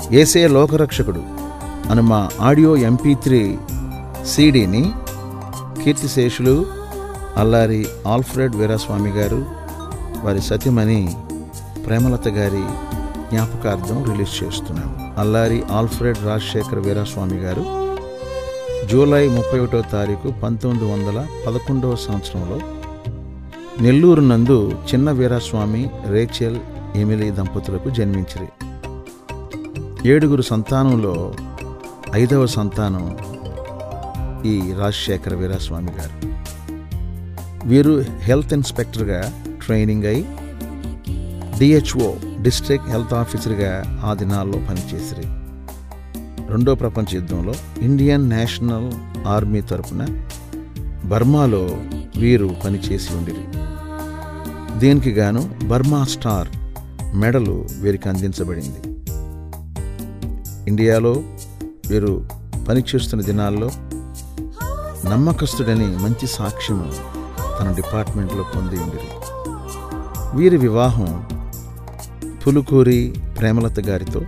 ఏసే లోకరక్షకుడు అని మా ఆడియో ఎంపీ త్రీ సీడీని కీర్తిశేషులు అల్లారి ఆల్ఫ్రెడ్ వీరాస్వామి గారు వారి సతీమణి ప్రేమలత గారి జ్ఞాపకార్థం రిలీజ్ చేస్తున్నాం అల్లారి ఆల్ఫ్రెడ్ రాజశేఖర్ వీరాస్వామి గారు జూలై ముప్పై ఒకటో తారీఖు పంతొమ్మిది వందల పదకొండవ సంవత్సరంలో నెల్లూరు నందు చిన్న వీరాస్వామి రేచెల్ ఎమిలీ దంపతులకు జన్మించిరి ఏడుగురు సంతానంలో ఐదవ సంతానం ఈ రాజశేఖర వీరాస్వామి గారు వీరు హెల్త్ ఇన్స్పెక్టర్గా ట్రైనింగ్ అయి డిహెచ్ఓ డిస్ట్రిక్ట్ హెల్త్ ఆఫీసర్గా ఆ దినాల్లో పనిచేసిరి రెండో ప్రపంచ యుద్ధంలో ఇండియన్ నేషనల్ ఆర్మీ తరపున బర్మాలో వీరు పనిచేసి ఉండిరి దీనికి గాను బర్మా స్టార్ మెడలు వీరికి అందించబడింది ఇండియాలో వీరు పనిచేస్తున్న దినాల్లో నమ్మకస్తుడని మంచి సాక్ష్యం తన డిపార్ట్మెంట్లో పొంది ఉండిరి వీరి వివాహం పులుకూరి ప్రేమలత గారితో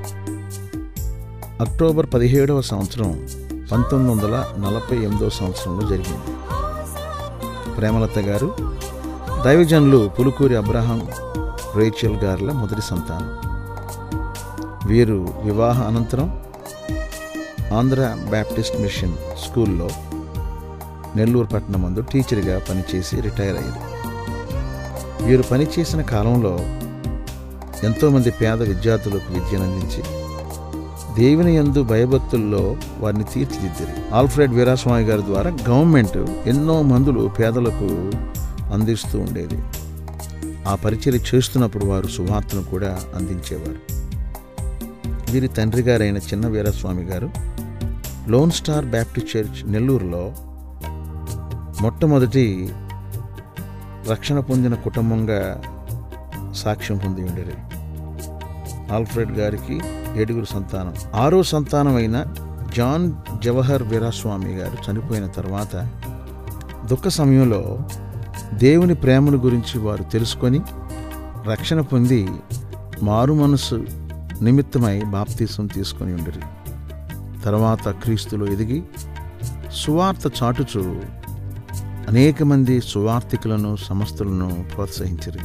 అక్టోబర్ పదిహేడవ సంవత్సరం పంతొమ్మిది వందల నలభై ఎనిమిదవ సంవత్సరంలో జరిగింది ప్రేమలత గారు దైవజనులు పులుకూరి అబ్రహాం రేచల్ గారుల మొదటి సంతానం వీరు వివాహ అనంతరం ఆంధ్ర బ్యాప్టిస్ట్ మిషన్ స్కూల్లో నెల్లూరు పట్టణం మందు టీచర్గా పనిచేసి రిటైర్ అయ్యారు వీరు పనిచేసిన కాలంలో ఎంతోమంది పేద విద్యార్థులకు విద్యను అందించి దేవుని యందు భయభక్తుల్లో వారిని తీర్చిదిద్దారు ఆల్ఫ్రెడ్ వీరాస్వామి గారి ద్వారా గవర్నమెంట్ ఎన్నో మందులు పేదలకు అందిస్తూ ఉండేది ఆ పరిచర్య చేస్తున్నప్పుడు వారు సువార్తను కూడా అందించేవారు వీరి తండ్రి గారైన చిన్న వీరస్వామి గారు లోన్ స్టార్ బ్యాప్టిస్ట్ చర్చ్ నెల్లూరులో మొట్టమొదటి రక్షణ పొందిన కుటుంబంగా సాక్ష్యం పొంది ఉండేది ఆల్ఫ్రెడ్ గారికి ఏడుగురు సంతానం ఆరో సంతానం అయిన జాన్ జవహర్ వీరాస్వామి గారు చనిపోయిన తర్వాత దుఃఖ సమయంలో దేవుని ప్రేమను గురించి వారు తెలుసుకొని రక్షణ పొంది మారు మనసు నిమిత్తమై బాప్తీసం తీసుకొని ఉండరు తర్వాత క్రీస్తులో ఎదిగి సువార్త చాటుచు అనేక మంది సువార్థికులను సంస్థలను ప్రోత్సహించరు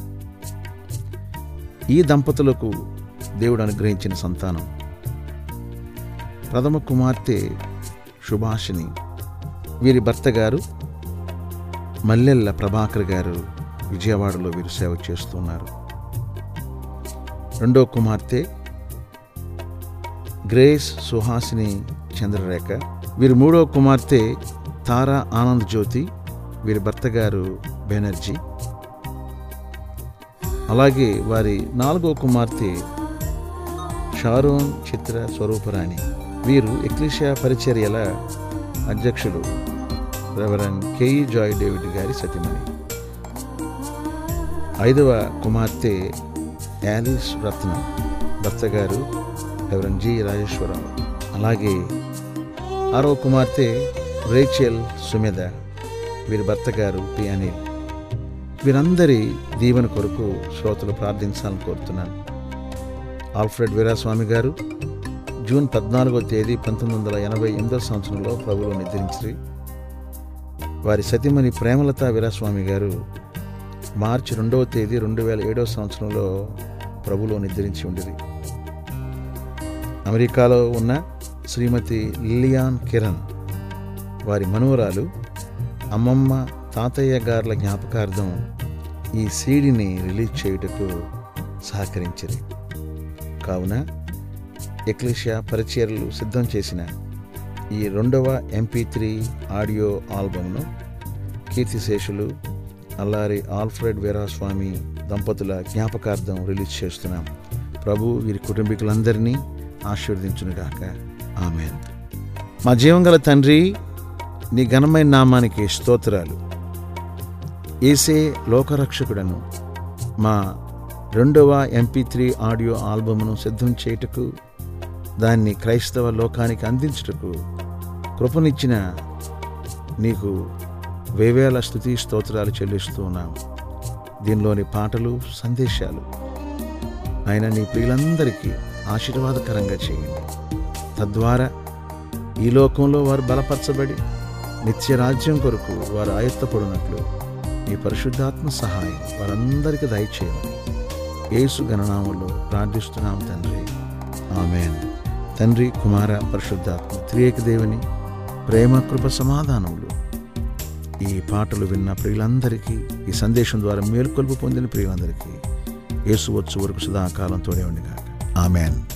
ఈ దంపతులకు దేవుడు అనుగ్రహించిన సంతానం ప్రథమ కుమార్తె సుభాషిణి వీరి భర్త గారు మల్లెల్ల ప్రభాకర్ గారు విజయవాడలో వీరు సేవ చేస్తున్నారు రెండో కుమార్తె గ్రేస్ సుహాసిని చంద్రరేఖ వీరి మూడో కుమార్తె తారా ఆనంద్ జ్యోతి వీరి భర్త గారు బెనర్జీ అలాగే వారి నాలుగో కుమార్తె షారోన్ చిత్ర స్వరూపరాణి వీరు ఎక్లిషియా పరిచర్యల అధ్యక్షులు రెవరెన్ కేఈ జాయ్ డేవిడ్ గారి సతీమణి ఐదవ కుమార్తె యాలిస్ రత్నం భర్త గారు రెవరెన్ జి రాజేశ్వరరావు అలాగే ఆరో కుమార్తె రేచెల్ సుమేధ వీరి భర్త గారు పి అనిల్ వీరందరి దీవెన కొరకు శ్రోతలు ప్రార్థించాలని కోరుతున్నాను ఆల్ఫ్రెడ్ వీరాస్వామి గారు జూన్ పద్నాలుగో తేదీ పంతొమ్మిది వందల ఎనభై ఎనిమిదో సంవత్సరంలో ప్రభులో నిద్రించి వారి సతీమణి ప్రేమలత వీరాస్వామి గారు మార్చి రెండవ తేదీ రెండు వేల ఏడవ సంవత్సరంలో ప్రభులో నిద్రించి ఉండేది అమెరికాలో ఉన్న శ్రీమతి లిలియాన్ కిరణ్ వారి మనవరాలు అమ్మమ్మ తాతయ్య గారుల జ్ఞాపకార్థం ఈ సీడీని రిలీజ్ చేయుటకు సహకరించింది కావున ఎక్లేషియా పరిచర్లు సిద్ధం చేసిన ఈ రెండవ ఎంపీ త్రీ ఆడియో ఆల్బమ్ను కీర్తిశేషులు అల్లారి ఆల్ఫ్రెడ్ వీరాస్వామి దంపతుల జ్ఞాపకార్థం రిలీజ్ చేస్తున్నాం ప్రభు వీరి కుటుంబీకులందరినీ ఆశీర్వదించునుగాక ఆమె మా జీవంగల తండ్రి నీ ఘనమైన నామానికి స్తోత్రాలు ఏసే లోకరక్షకుడను మా రెండవ ఎంపీ త్రీ ఆడియో ఆల్బమ్ను సిద్ధం చేయుటకు దాన్ని క్రైస్తవ లోకానికి అందించుటకు కృపనిచ్చిన నీకు వేవేల స్థుతి స్తోత్రాలు చెల్లిస్తూ ఉన్నాము దీనిలోని పాటలు సందేశాలు ఆయన నీ ప్రియులందరికీ ఆశీర్వాదకరంగా చేయండి తద్వారా ఈ లోకంలో వారు బలపరచబడి నిత్య రాజ్యం కొరకు వారు ఆయత్తపడినట్లు మీ పరిశుద్ధాత్మ సహాయం వారందరికీ దయచేయమని యేసు గణనామంలో ప్రార్థిస్తున్నాం తండ్రి ఆమెన్ తండ్రి కుమార పరిశుద్ధాత్మ త్రియేక దేవుని ప్రేమ కృప సమాధానములు ఈ పాటలు విన్న ప్రియులందరికీ ఈ సందేశం ద్వారా మేల్కొల్పు పొందిన ప్రియులందరికీ యేసు వచ్చు వరకు సదాకాలం తోడే ఉండిగాక ఆమెన్